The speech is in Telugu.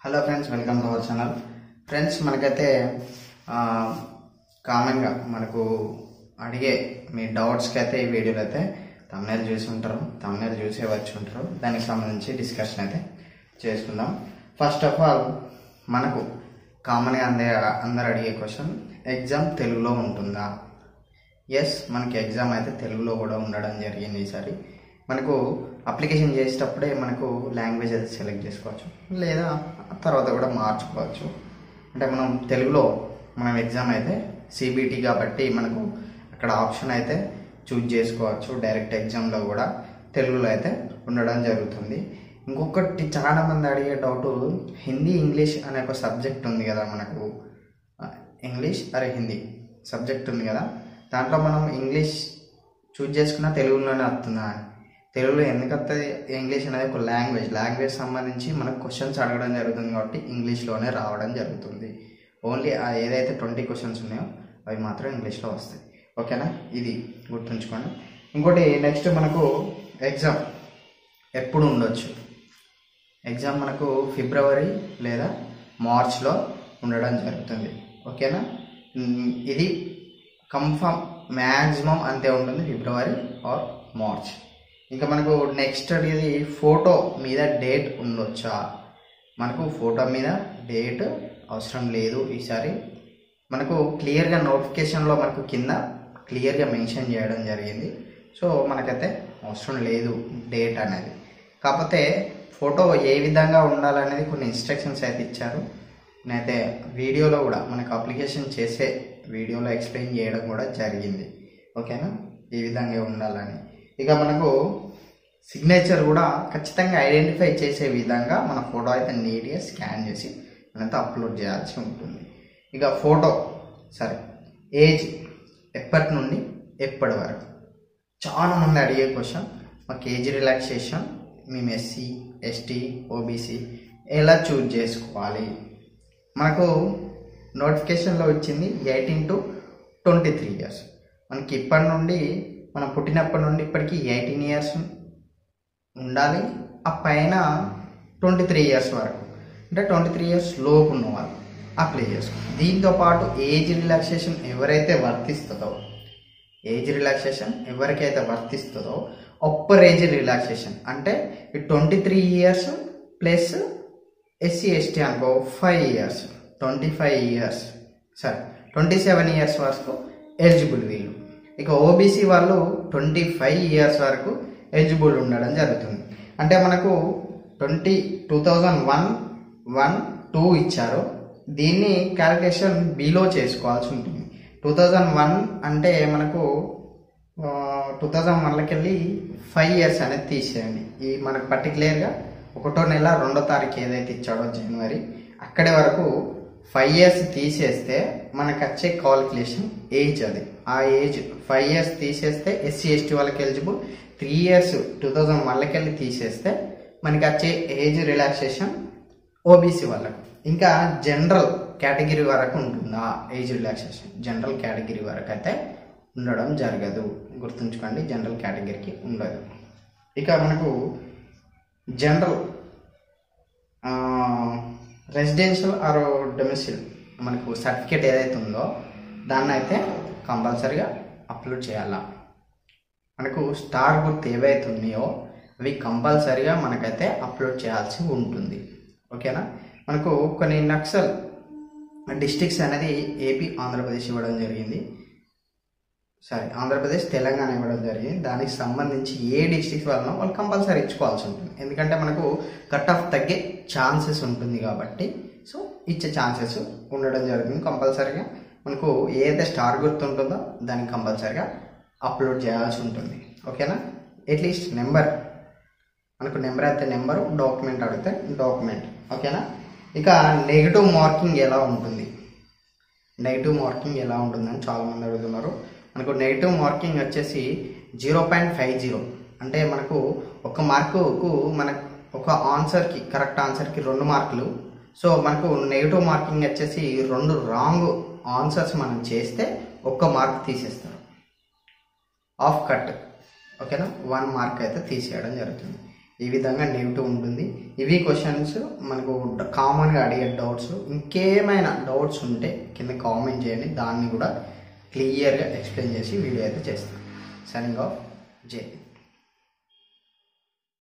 Hello friends welcome to our channel friends మనకైతే ఆ, కామన్గా మనకు అడిగే మీ డౌట్స్కి అయితే ఈ వీడియోలో అయితే తమిళ చూసి ఉంటారు తమిళ చూసే వచ్చి ఉంటారు దానికి సంబంధించి డిస్కషన్ అయితే చేసుకుందాం ఫస్ట్ ఆఫ్ ఆల్ మనకు కామన్గా అందే అందరు అడిగే క్వశ్చన్ ఎగ్జామ్ తెలుగులో ఉంటుందా ఎస్ మనకి ఎగ్జామ్ అయితే తెలుగులో కూడా ఉండడం జరిగింది ఈసారి మనకు అప్లికేషన్ చేసేటప్పుడే మనకు లాంగ్వేజ్ అయితే సెలెక్ట్ చేసుకోవచ్చు లేదా తర్వాత కూడా మార్చుకోవచ్చు అంటే మనం తెలుగులో మనం ఎగ్జామ్ అయితే సిబిటి కాబట్టి మనకు అక్కడ ఆప్షన్ అయితే చూజ్ చేసుకోవచ్చు డైరెక్ట్ ఎగ్జామ్లో కూడా తెలుగులో అయితే ఉండడం జరుగుతుంది ఇంకొకటి చాలా మంది అడిగే డౌట్ హిందీ ఇంగ్లీష్ అనే ఒక సబ్జెక్ట్ ఉంది కదా మనకు ఆ, ఇంగ్లీష్ అరే హిందీ సబ్జెక్ట్ ఉంది కదా దాంట్లో మనం ఇంగ్లీష్ చూజ్ చేసుకున్న తెలుగులోనే వస్తుందా అని తెలుగులో ఎందుకు వస్తుంది ఇంగ్లీష్ అనేది ఒక లాంగ్వేజ్ లాంగ్వేజ్ సంబంధించి మనకు క్వశ్చన్స్ అడగడం జరుగుతుంది కాబట్టి ఇంగ్లీష్లోనే రావడం జరుగుతుంది ఓన్లీ ఆ ఏదైతే ట్వంటీ క్వశ్చన్స్ ఉన్నాయో అవి మాత్రం ఇంగ్లీష్లో వస్తాయి ఓకేనా ఇది గుర్తుంచుకోండి ఇంకోటి నెక్స్ట్ మనకు ఎగ్జామ్ ఎప్పుడు ఉండొచ్చు ఎగ్జామ్ మనకు ఫిబ్రవరి లేదా మార్చ్లో ఉండడం జరుగుతుంది ఓకేనా ఉమ్, ఇది కన్ఫామ్ మ్యాక్సిమం అంతే ఉంటుంది ఫిబ్రవరి ఆర్ మార్చ్ ఇంకా మనకు నెక్స్ట్ అనేది ఫోటో మీద డేట్ ఉండొచ్చా మనకు ఫోటో మీద డేట్ అవసరం లేదు ఈసారి మనకు క్లియర్గా నోటిఫికేషన్లో మనకు కింద క్లియర్గా మెన్షన్ చేయడం జరిగింది సో మనకైతే అవసరం లేదు డేట్ అనేది కాకపోతే ఫోటో ఏ విధంగా ఉండాలనేది కొన్ని ఇన్స్ట్రక్షన్స్ అయితే ఇచ్చారు నేనైతే వీడియోలో కూడా మనకు అప్లికేషన్ చేసే వీడియోలో ఎక్స్ప్లెయిన్ చేయడం కూడా జరిగింది ఓకేనా ఈ విధంగా ఉండాలని ఇక మనకు సిగ్నేచర్ కూడా ఖచ్చితంగా ఐడెంటిఫై చేసే విధంగా మన ఫోటో అయితే నీట్గా స్కాన్ చేసి మనైతే అప్లోడ్ చేయాల్సి ఉంటుంది ఇక ఫోటో సరే ఏజ్ ఎప్పటి నుండి ఎప్పటి వరకు చాలా మంది అడిగే క్వశ్చన్ మాకు ఏజ్ రిలాక్సేషన్ మేము ఎస్సీ ఎస్టీ ఓబీసీ ఎలా చూజ్ చేసుకోవాలి మనకు నోటిఫికేషన్లో వచ్చింది eighteen to twenty three years మనకి ఇప్పటి నుండి మనం పుట్టినప్పటి నుండి ఇప్పటికి ఎయిటీన్ ఇయర్స్ ఉండాలి ఆ పైన ట్వంటీ త్రీ ఇయర్స్ వరకు అంటే ట్వంటీ త్రీ ఇయర్స్ లోపు ఉన్న వాళ్ళు అప్లై చేసుకోవాలి దీంతో పాటు ఏజ్ రిలాక్సేషన్ ఎవరైతే వర్తిస్తుందో ఏజ్ రిలాక్సేషన్ ఎవరికైతే వర్తిస్తుందో అప్పర్ ఏజ్ రిలాక్సేషన్ అంటే ఈ twenty three years plus SC ST అనుకో five years twenty five years సరే ట్వంటీ సెవెన్ ఇయర్స్ వరకు ఎలిజిబుల్ వీళ్ళు ఇక ఓబీసీ వాళ్ళు ట్వంటీ ఫైవ్ ఇయర్స్ వరకు ఎలిజిబుల్ ఉండడం జరుగుతుంది అంటే మనకు twenty two thousand one one two ఇచ్చారు దీన్ని క్యాలిక్యులేషన్ బిలో చేసుకోవాల్సి ఉంటుంది టూ థౌజండ్ వన్ అంటే మనకు టూ థౌజండ్ వన్లకి వెళ్ళి ఫైవ్ ఇయర్స్ అనేది తీసేయండి ఈ మనకు పర్టికులర్గా ఒకటో నెల రెండో తారీఖు ఏదైతే ఇచ్చాడో జనవరి అక్కడి వరకు ఫైవ్ ఇయర్స్ తీసేస్తే మనకు వచ్చే కాలిక్యులేషన్ ఏజ్ అది ఆ ఏజ్ ఫైవ్ ఇయర్స్ తీసేస్తే ఎస్సీ ఎస్టీ వాళ్ళకి eligible three years two thousand వన్లకి వెళ్ళి తీసేస్తే మనకి వచ్చే ఏజ్ రిలాక్సేషన్ ఓబీసీ వాళ్ళకు ఇంకా జనరల్ కేటగిరీ వరకు ఉంటుందా ఏజ్ రిలాక్సేషన్ జనరల్ కేటగిరీ వరకు అయితే ఉండడం జరగదు గుర్తుంచుకోండి జనరల్ కేటగిరీకి ఉండదు ఇక మనకు జనరల్ రెసిడెన్షియల్ ఆర్ డొమిసిల్ మనకు సర్టిఫికేట్ ఏదైతే ఉందో దాన్ని అయితే కంపల్సరిగా అప్లోడ్ చేయాలా మనకు స్టార్ గుర్తు ఏవైతే ఉన్నాయో అవి కంపల్సరిగా మనకైతే అప్లోడ్ చేయాల్సి ఉంటుంది ఓకేనా మనకు కొన్ని నక్సల్ డిస్టిక్స్ అనేది ఏపీ ఆంధ్రప్రదేశ్ ఇవ్వడం జరిగింది సారీ ఆంధ్రప్రదేశ్ తెలంగాణ ఇవ్వడం జరిగింది దానికి సంబంధించి ఏ డిస్ట్రిక్ట్స్ వలన వాళ్ళు కంపల్సరీ ఇచ్చుకోవాల్సి ఉంటుంది ఎందుకంటే మనకు కట్ ఆఫ్ తగ్గే ఛాన్సెస్ ఉంటుంది కాబట్టి సో ఇచ్చే ఛాన్సెస్ ఉండడం జరుగుతుంది కంపల్సరీగా మనకు ఏదైతే స్టార్ గుర్తు ఉంటుందో దానికి కంపల్సరీగా అప్లోడ్ చేయాల్సి ఉంటుంది ఓకేనా అట్లీస్ట్ నెంబర్ మనకు నెంబర్ అయితే నెంబరు డాక్యుమెంట్ అడిగితే డాక్యుమెంట్ ఓకేనా ఇక నెగిటివ్ మార్కింగ్ ఎలా ఉంటుంది నెగిటివ్ మార్కింగ్ ఎలా ఉంటుందని చాలామంది అడుగుతున్నారు మనకు నెగిటివ్ మార్కింగ్ వచ్చేసి జీరో పాయింట్ ఫైవ్ జీరో అంటే మనకు ఒక మార్కుకు మన ఒక ఆన్సర్కి కరెక్ట్ ఆన్సర్కి రెండు మార్కులు సో మనకు నెగిటివ్ మార్కింగ్ వచ్చేసి రెండు రాంగ్ ఆన్సర్స్ మనం చేస్తే ఒక్క మార్క్ తీసేస్తారు ఆఫ్ కట్ ఓకేనా వన్ మార్క్ అయితే తీసేయడం జరుగుతుంది ఈ విధంగా నెగిటివ్ ఉంటుంది ఇవి క్వశ్చన్స్ మనకు కామన్గా అడిగే డౌట్స్ ఇంకేమైనా డౌట్స్ ఉంటే కింద కామెంట్ చేయండి దాన్ని కూడా క్లియర్గా ఎక్స్ప్లెయిన్ చేసి వీడియో అయితే చేస్తాను సైనింగ్ ఆఫ్ జై హింద్.